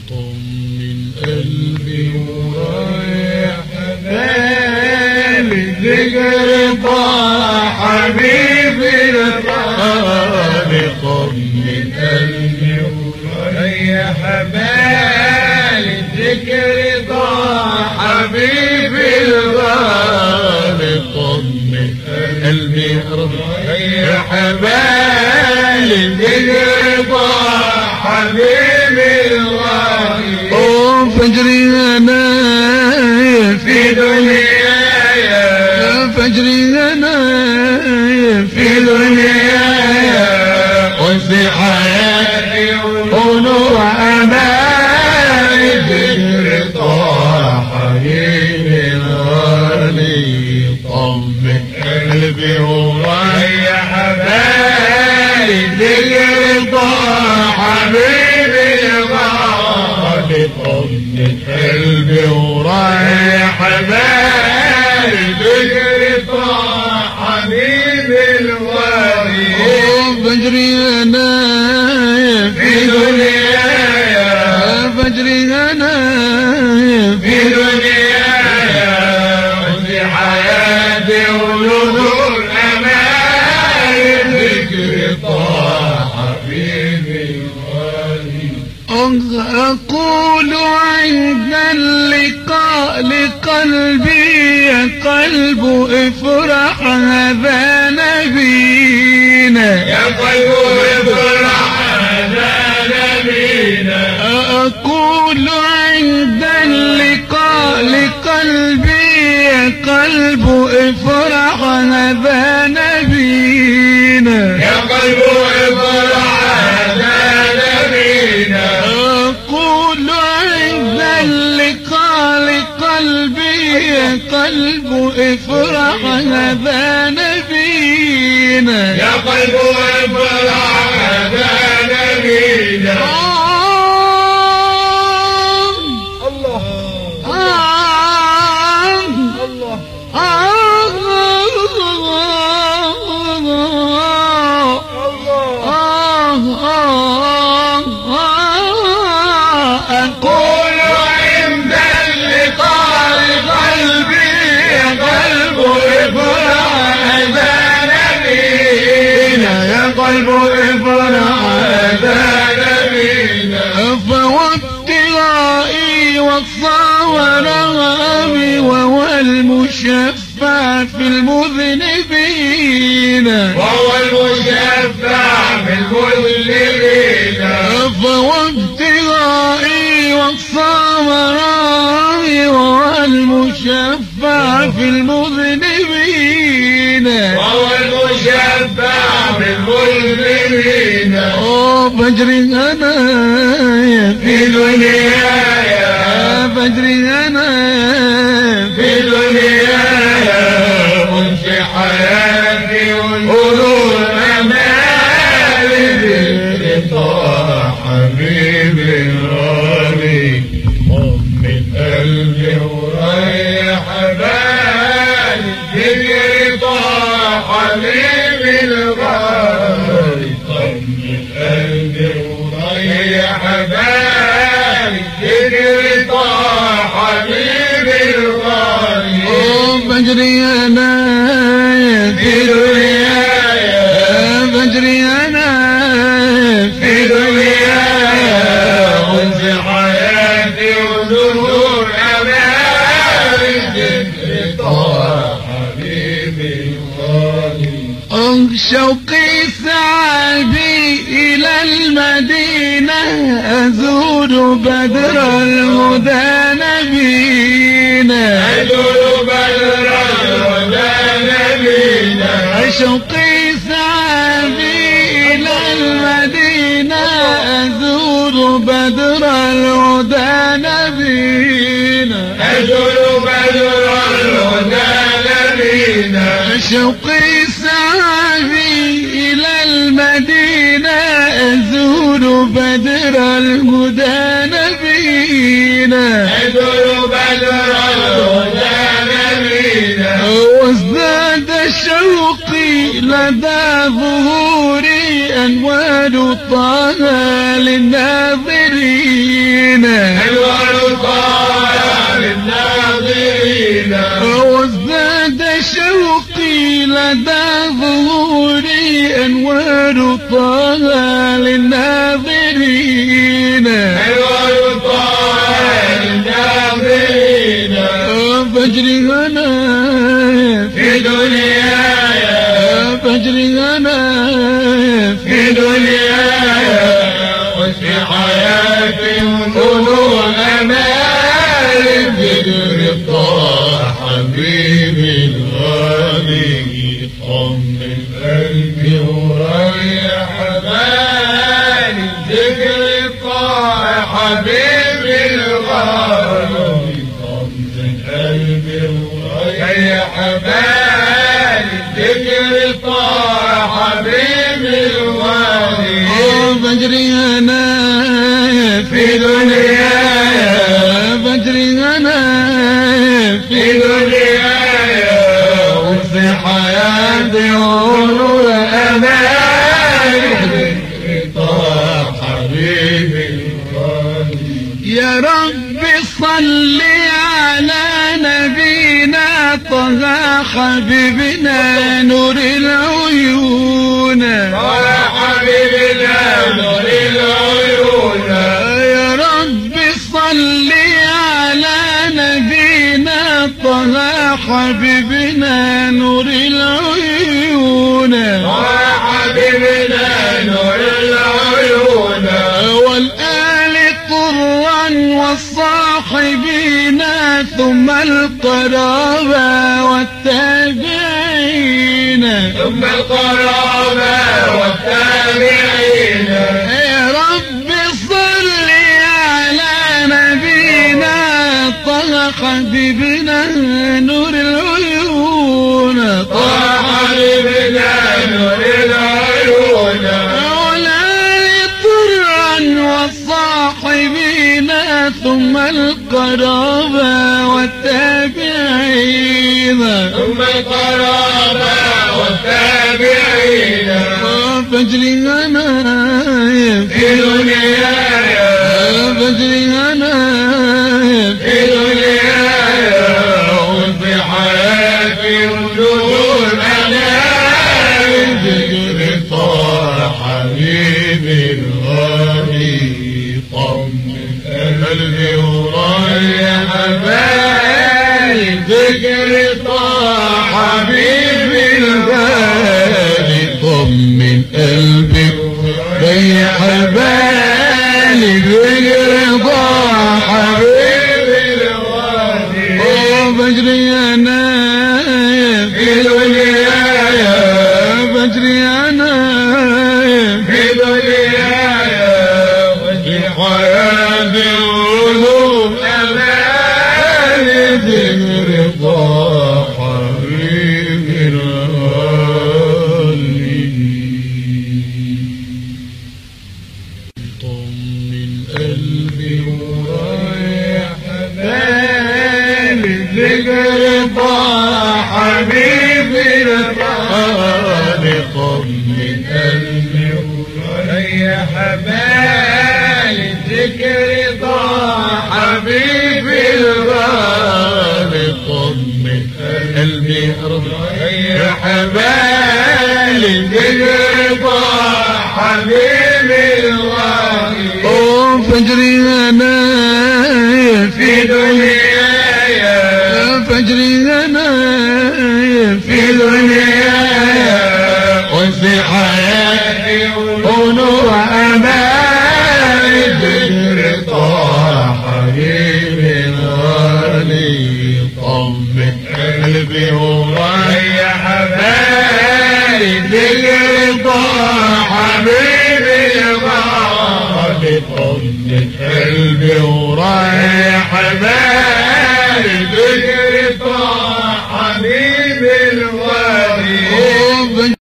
طمن قلبي ورايح بالي ذكر طه حبيبي الغالي طمن قلبي وريح بالي ذكر طه حبيبي الغالي طمن قلبي ريح بالي ذكر طه حبيبي الغالي فجري انا في دنياي فجري انا في دنياي وفي حياتي ونور امالي ذكر طه حبيبي الغالي طمن قلبي وريح بالي ذكر طه حبيبي الغالي طمن قلبي وريح بالي ذكر طه حبيبي الغالي فجري انا في دنياي فجري انا في دنياي وفي حياتي ونور امالي ذكر طه حبيبي الغالي أقول عند اللقاء لقلبي يا قلب افرح هذا نبينا يا قلب افرح هذا نبينا أقول عند اللقاء لقلبي يا قلب افرح هذا نبينا يا قلب افرح هذا نبينا أقول عند اللقاء لقلبي يا قلب افرح هذا نبينا يا قلب افرح هذا نبينا الله الله قول عند اللقاء قلبي قلب افرح هذا نبينا يا قلب افرح هذا نبينا فوابتغائي والصورامي وهو المشفع في المذنبين وهو المشفع في المذنبين فوابتغائي والصورامي وهو المشفع في المذنبين وهو المشفع في المذنبين فجري انا في دنياي فجري انا في دنياي وفي حياتي ونور امالي ذكر طه حبيبي الغالي طمن قلبي وريح بالي ذكر طه حبيبي الغالي طمن قلبي وريح بالي ذكر طه حبيبي الغالي فجري انا في دنياي فجري انا في دنياي وفي حياتي ونور امالي ذكر طه حبيبي الغالي شوقي ثعبي إلى المدينة أزور بدر الهدى نبينا أجل بدر الهدى نبينا شوقي ثعبي إلى المدينة أزور بدر الهدى نبينا أجل بدر الهدى نبينا شوقي سعبي إلى المدينة أزور بدر الهدى نبينا أجل بدر الهدى نبينا وازداد شوقي لدى ظهوري أنوار طه للناظرين طه للناظرين حلو طه الناظرين فجر هنا في دنياي فجر هنا في دنياي وفي حياتي ونور أمال ذكر طه حبيبي الغالي طمن قلبي وريح بالي ذكر طه حبيبي الغالي طمن قلبي وريح بالي ذكر طه حبيبي الغالي فجر هنا في دنياي فجر هنا في دنياي وفي حياتي ونور أمالي طه حبيبي الغالي يا رب صل على نبينا طه حبيبنا نور العيون طه حبيبنا نور العيون يا رب صل على نبينا طه حبيبنا نور العيون طه حبيبنا نور العيون والآل طرا والصاحبين ثم القرابة والتابعين ثم القرابة والتابعين يا رب صل على نبينا طه حبيبنا نور العيون طه حبيبنا نور العيون والآل طرا والصاحبين ثم القرابة والتابعين ثم القرابة والتابعين فجر هنا في دنياي فجر هنا في دنياي وفي حياتي ونور أنام ذكر طه حبيبي الغالي طمن قلبي وريح بالي ذكر طه حبيبي الغالي طمن قلبي ريح بالي برضا حبيبي الغالي فجري انا في دنياي فجري انا في دنياي وفي حياتي ونور أمالي ذكر طه حبيبي الغالي طمن قلبي وريح بالي ذكر طه حبيبي الغالي طمن قلبي وريح بالي ذكر طه حبيبي الغالي طمن قلبي ريح بالي ذكر طه حبيبي الغالي فجري انا في دنياي فجري انا في دنياي وفي حياتي ونور أمالي ذكر طه حبيبي الغالي طمن قلبي وريح بالي ذكر طه حبيبي الغالي طمن قلبي وريح بالي ذكر طه حبيبي الغالي